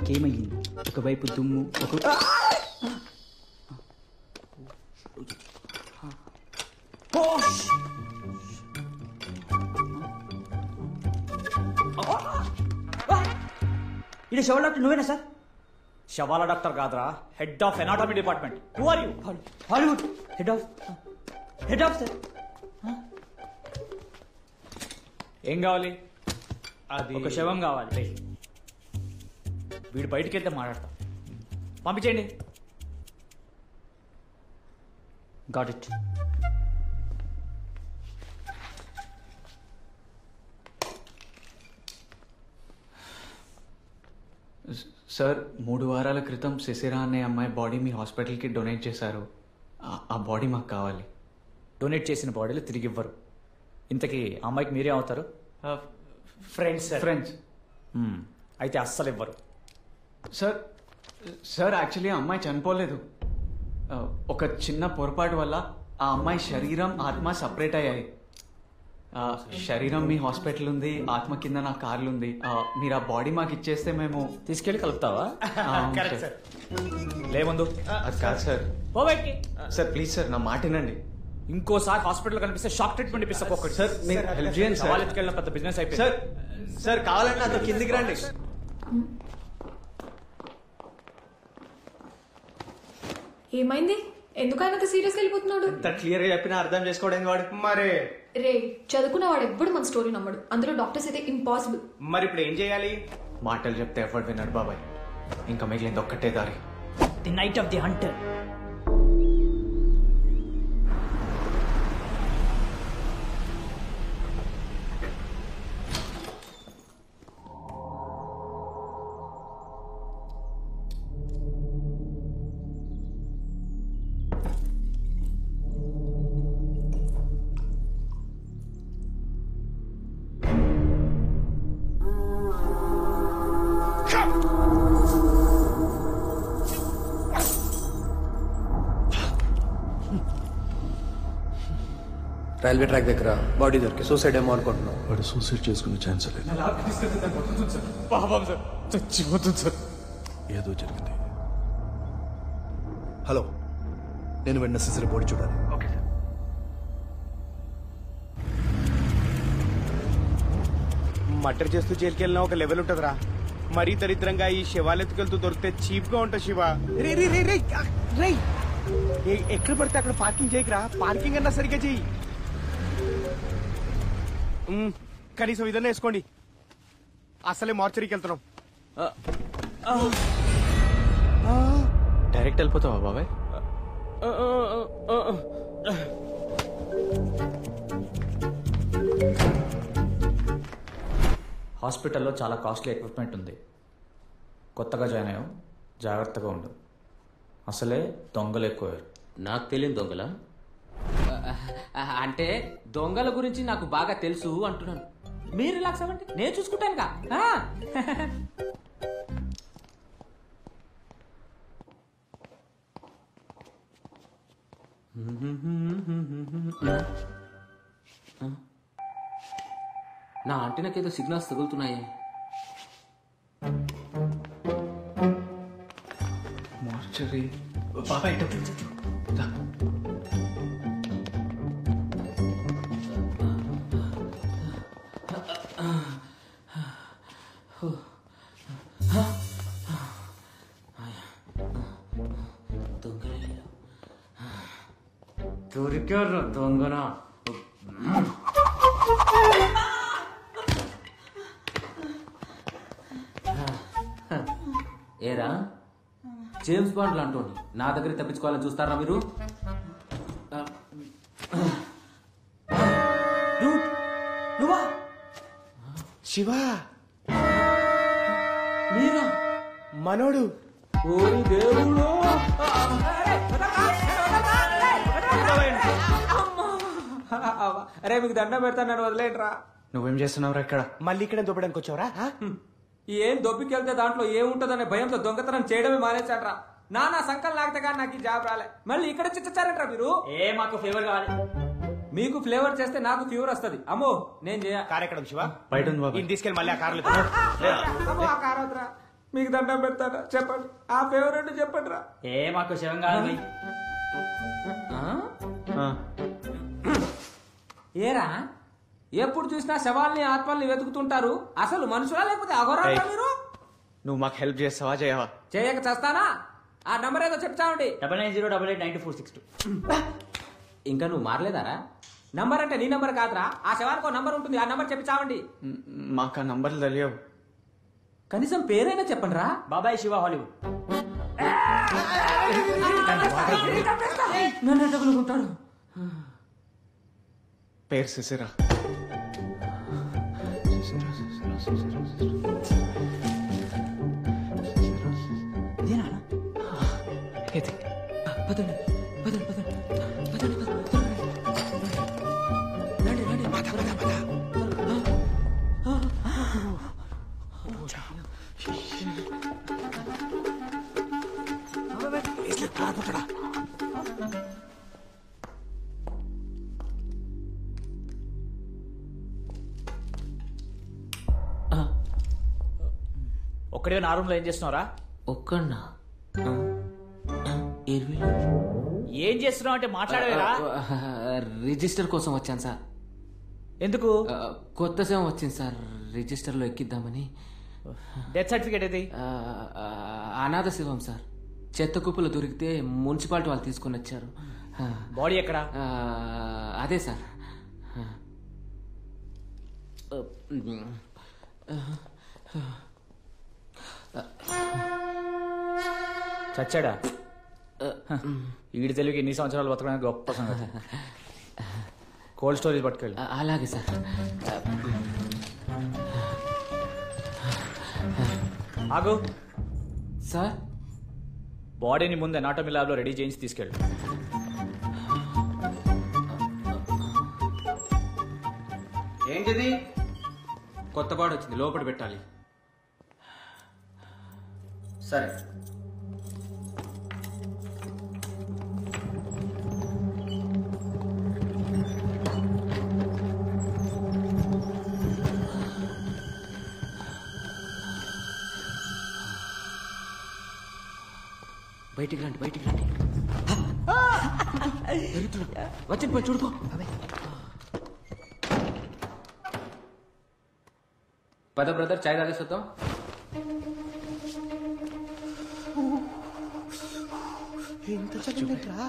నాకేమయ్యింది ఒకవైపు దుమ్ము ఒక ఇది శివ డాక్టర్ నువ్వేనా సార్ శవాల డాక్టర్ కాదురా head of anatomy department who are you Hollywood head of head of sir ఏం కావాలి అది ఒక శవం కావాలి వీడు బయటికి వెళ్తే మాట్లాడతా పంపించేయండి గాట్ ఇట్ సార్ మూడు వారాల క్రితం శిశిరా అనే అమ్మాయి బాడీ మీ హాస్పిటల్కి డొనేట్ చేశారు ఆ- ఆ బాడీ మాకు కావాలి డొనేట్ చేసిన బాడీలు తిరిగి ఇవ్వరు ఇంతకీ ఆ అమ్మాయికి మీరే అవుతారు ఫ్రెండ్స్ ఫ్రెండ్స్ అయితే అస్సలు ఇవ్వరు సార్ సార్ యాక్చువల్లీ ఆ అమ్మాయి చనిపోలేదు ఆ, ఒక చిన్న పొరపాటు వల్ల ఆ అమ్మాయి శరీరం ఆత్మ సపరేట్ అయ్యాయి ఆ, శరీరం మీ హాస్పిటల్ ఉంది ఆత్మ కింద నా కార్లు ఉంది ఆ, మీరు ఆ బాడీ మాకు ఇచ్చేస్తే మేము తీసుకెళ్ళి కలుపుతావా ఆ, అవును సార్. లే ముందు అది కాదు సార్ పో బయటికి సార్ ప్లీజ్ సార్ నా మాట వినండి ఇంకోసారి హాస్పిటల్ కనిపిస్తే షాక్ ట్రీట్మెంట్ ఇప్పిస్తా ఒక్కటి సార్ మీరు హెల్ప్ చేయండి సార్ సవాల్ ఎత్తుకెళ్ళిన పెద్ద బిజినెస్ అయిపోయింది సార్ సార్ కావాలంటే నాతో కిందికి రండి ఏమైంది ఎందుకు ఆయన సీరియస్గా వెళ్ళిపోతున్నాడు ఇంత క్లియర్ గా చెప్పినా అర్థం చేసుకోవడానికి వాడు మరే రే చదువుకున్నవాడు ఎప్పుడు మన స్టోరీ నమ్మడు అందులో డాక్టర్స్ అయితే ఇంపాసిబుల్ మరి ఇప్పుడు ఏం చేయాలి మాటలు చెప్తే ఎవరు విన్నాడు బాబాయ్ ఇంకా మిగిలింది ఒక్కటే దారి the night of the hunter railway track దగ్గర బాడీ దొరికి సూసైడ్ ఏమో అనుకుంటున్నాం వాడు సూసైడ్ చేసుకునే ఛాన్స్ లేదు పాపం సార్ చచ్చిపోతుంది సార్ ఏదో జరిగింది హలో నేను వెంటనే సిసిరి బాడీ చూడాలి మర్డర్ చేస్తూ జైలుకి వెళ్ళినా ఒక లెవెల్ ఉంటుందిరా మరీ దరిద్రంగా ఈ శవాలు ఎత్తుకెళ్తూ దొరికితే చీప్ గా ఉంటుంది శివ రే రే రే రే ఆ, రే ఏ- ఎక్కడ పడితే అక్కడ పార్కింగ్ చేయకరా పార్కింగ్ అన్నా సరిగ్గా చెయ్యి మ్, కనీసం ఇదన్నా వేసుకోండి అసలే మార్చరీకి వెళ్తున్నాం డైరెక్ట్ వెళ్ళిపోతావా బాబాయ్ హాస్పిటల్లో చాలా కాస్ట్లీ ఎక్విప్మెంట్ ఉంది కొత్తగా జాయిన్ అయ్యావు జాగ్రత్తగా ఉండు అసలే దొంగలు ఎక్కువ నాకు తెలియని దొంగల అంటే దొంగల గురించి నాకు బాగా తెలుసు అంటున్నాను మీరు రిలాక్స్ అవ్వండి నేను చూసుకుంటానుగా ఆ. నా ఆంటీనాకేదో సిగ్నల్స్ తగులుతున్నాయే మార్చరీ బాబాయ్ డబ్బులు తెచ్చు. రా. దొంగలు దొరికారు దొంగన ఏరా జేమ్స్ బాండ్ అంటోని నా దగ్గర తప్పించుకోవాలని చూస్తారా మీరు నువ్వా శివ మీరా మనోడు ఓరి దేవుడు అరే మీకు దండం పెడతాను నన్ను వదిలేంట్రా నువ్వేం చేస్తున్నావురా ఇక్కడ మళ్ళీ ఇక్కడ దొబ్బడానికి వచ్చావరా ఏం దొబ్బికెళ్తే దాంట్లో ఏముంటదనే భయంతో దొంగతనం చేయడమే మానేశాడ్రా నా నా సంకల్ లాగితే కానీ నాకు ఈ జాబ్ రాలే మళ్ళీ ఇక్కడ చిచ్చారంట్రా మీరు ఏ మాకు ఫేవర్ కావాలి మీకు ఫ్లేవర్ చేస్తే నాకు ఫీవర్ వస్తది అమ్మో నేను చేయ కార్ ఎక్కడ ఉంది శివ బయట ఉంది బాబాయ్ ఈయన తీసుకెళ్ళి మళ్ళీ ఆ కార్లో అమ్మో, ఆ కార్ వద్దురా. మీకు దండం పెడతారా చెప్పండి ఆ ఫేవరెట్ చెప్పండి రా ఏ మాకు శివం కాదు భయ్. ఆ, ఏరా ఎప్పుడు చూసినా శవాల్ని ఆత్మల్ని వెతుకుతుంటారు అసలు మనుషులా లేకపోతే అఘోరాలా ఏయ్. మీరు నువ్వు మాకు హెల్ప్ చేస్తావా చేయవా చేయక చేస్తానా ఆ నంబర్ ఏదో చెప్తామండి double nine zero double eight nine four six two ఇంకా నువ్వు మారలేదారా నంబర్ అంటే నీ నంబర్ కాదురా ఆ శవానికి నంబర్ ఉంటుంది ఆ నంబర్ చెప్పి చావండి మ్, మాకు ఆ నంబర్లు తెలియవు కనీసం పేరైనా చెప్పండి రా బాబాయ్ శివ హాలీవుడ్ నన్ను తగులుకుంటాడు పేరు సిసిరా ఇది పదండి పదండి పదండి పదండి పదండి రండి రండి పద పద పద ఒక్కడే నా రూమ్ లో ఏం చేస్తున్నావురా ఒక్కన్నా ఏం చేస్తున్నావు అంటే మాట్లాడవేరా రిజిస్టర్ కోసం వచ్చాను సార్ ఎందుకు ఆ, కొత్త సేవ వచ్చింది సార్ రిజిస్టర్లో ఎక్కిద్దామని డెత్ సర్టిఫికేట్ ఇది ఆ, ఆ, అనాథ శివం సార్ చెత్త కుప్పలు దొరికితే మున్సిపాలిటీ వాళ్ళు తీసుకొని వచ్చారు ఆ, బాడీ ఎక్కడ ఆ, అదే సార్ ఆ. చచ్చాడా ఈడి తెలుగుకి ఎన్ని సంవత్సరాలు బతకడానికి గొప్ప సంగతి కోల్డ్ స్టోరేజ్ పట్టుకెళ్ళి ఆ, అలాగే సార్ ఆగు సార్ బాడీని ముందు అనాటమీ ల్యాబ్ లో రెడీ చేయించి తీసుకెళ్ళు ఏంటిది కొత్త పాడు వచ్చింది లోపల పెట్టాలి సరే బయటికి రండి బయటికి రండి వచ్చింది పోయి చూడుకో పద బ్రదర్ చాయ్ తాగేస్తాం ఎంత చదివినట్రా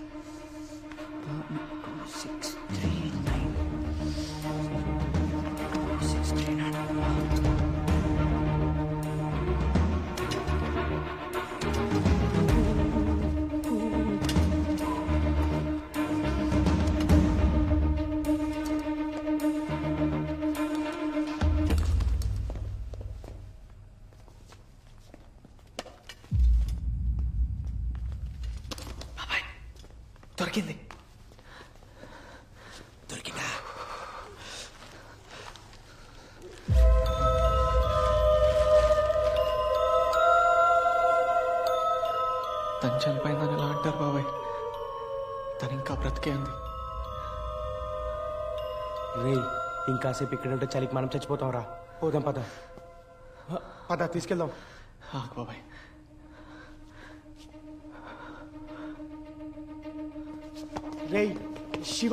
దొరికింది దొరికిందా తను చనిపోయిందని ఎలా అంటారు బాబాయ్ తను ఇంకా బ్రతికే ఉంది రే ఇంకాసేపు ఇక్కడ ఉంటే చలికి మనం చచ్చిపోతాం రా పోదాం పద పద తీసుకెళ్దాం ఆగు బాబాయ్ రే శివ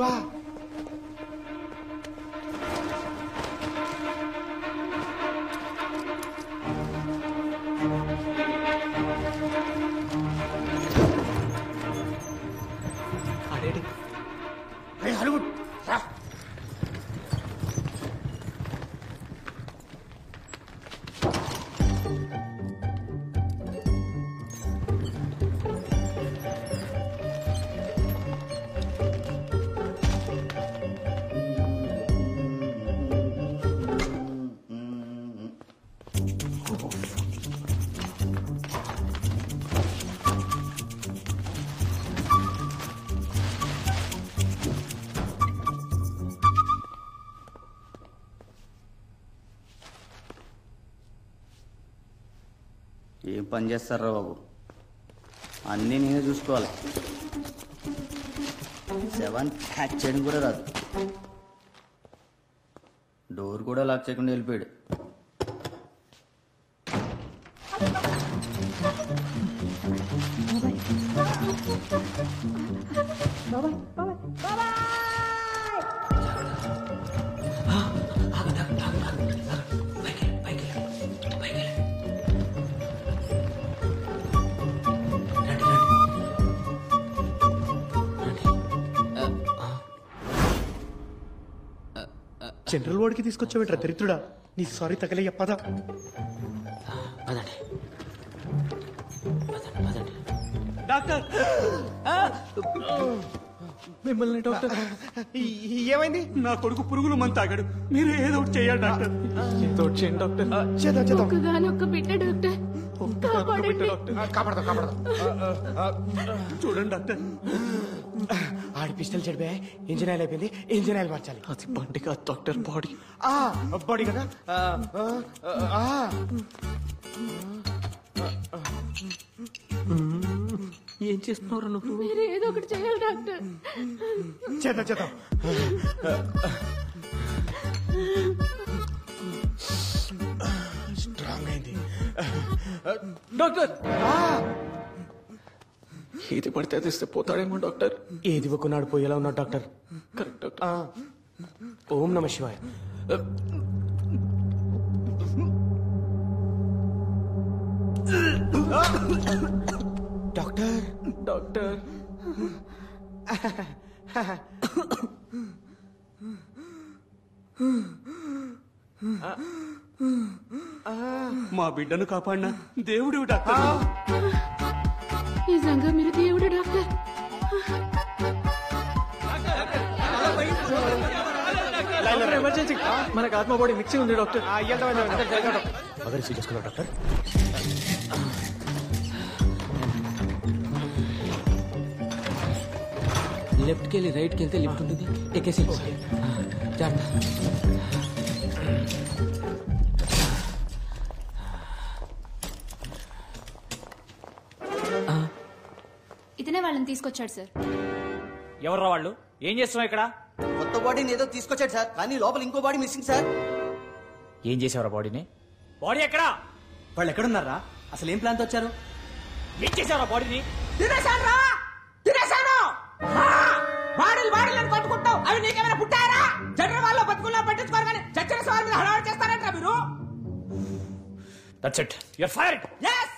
అడేడి రే హనుగుడ్ రా ఏం పని చేస్తారా బాబు అన్నీ నేనే చూసుకోవాలి సెవెన్ హ్యాక్ చేయడం కూడా రాదు డోర్ కూడా లాక్ చేయకుండా వెళ్ళిపోయాడు జనరల్ వార్డ్కి తీసుకొచ్చావేంట్రా దరిద్రుడా నీ సారీ తగలే పద పదండి పదండి పదండి డాక్టర్ మిమ్మల్ని డాక్టర్ ఏమైంది నా కొడుకు పురుగులు మంది తాగాడు మీరు ఏదో ఒకటి చేయాలి డాక్టర్ ఏదో ఒకటి చేయండి డాక్టర్ చేద్దాం చేద్దాం ఒక్కగానొక్క బిడ్డ డాక్టర్ కాపాడండి కాపాడదాం కాపాడదాం చూడండి డాక్టర్ ఆడి పిస్టల్ చెడిపోయా ఇంజిన్ ఆయిల్ అయిపోయింది ఇంజిన్ ఆయిల్ మార్చాలి అది బండి కాదు డాక్టర్ బాడీ ఆ బాడీ కదా ఆ, ఆ, ఆ, ఆ. ఏం చేస్తున్నావు నువ్వు మీరు ఏదో ఒకటి చేయాలి డాక్టర్ చేద్దాం చేద్దాం స్ట్రాంగ్ అయింది డాక్టర్ ఆ, ఏది పడితే అది ఇస్తే పోతాడేమో డాక్టర్ ఏది ఒక్కనాడు పోయేలా ఉన్నాడు డాక్టర్ కరెక్ట్ డాక్టర్ ఆ, ఓం నమ శివాయ డాక్టర్ డాక్టర్ మా బిడ్డను కాపాడినా దేవుడు డాక్టర్ నిజంగా మీరు దేవుడు డాక్టర్ ఎమర్జెన్సీ మనకు ఆత్మ బాడీ మిక్సింగ్ ఉంది డాక్టర్ అదే రిసీవ్ చేసుకున్నావు డాక్టర్ లెఫ్ట్కి వెళ్ళి రైట్కి వెళ్తే లిఫ్ట్ ఉంటుంది ఎక్కేసి ఆ, జాగ్రత్త ఇతనే వాళ్ళని తీసుకొచ్చాడు సార్ ఎవర్రా వాళ్ళు ఏం చేస్తున్నావు ఇక్కడ కొత్త బాడీని ఏదో తీసుకొచ్చాడు సార్ కానీ లోపల ఇంకో బాడీ మిస్సింగ్ సార్ ఏం చేసావురా బాడీని బాడీ ఎక్కడా వాళ్ళు ఎక్కడున్నారా అసలు ఏం ప్లాన్తో వచ్చారు ఏం చేసావురా బాడీని తినేశాను తినేశాను బాడీలు బాడీలు అని కొట్టుకుంటావు అవి నీకేమైనా పుట్టారా జనరల్ వాళ్ళు బతుకుల్లో పట్టించుకోరు కానీ చచ్చిన సవాల్ మీద హడావడి చేస్తారంట మీరు that's it you're fire yes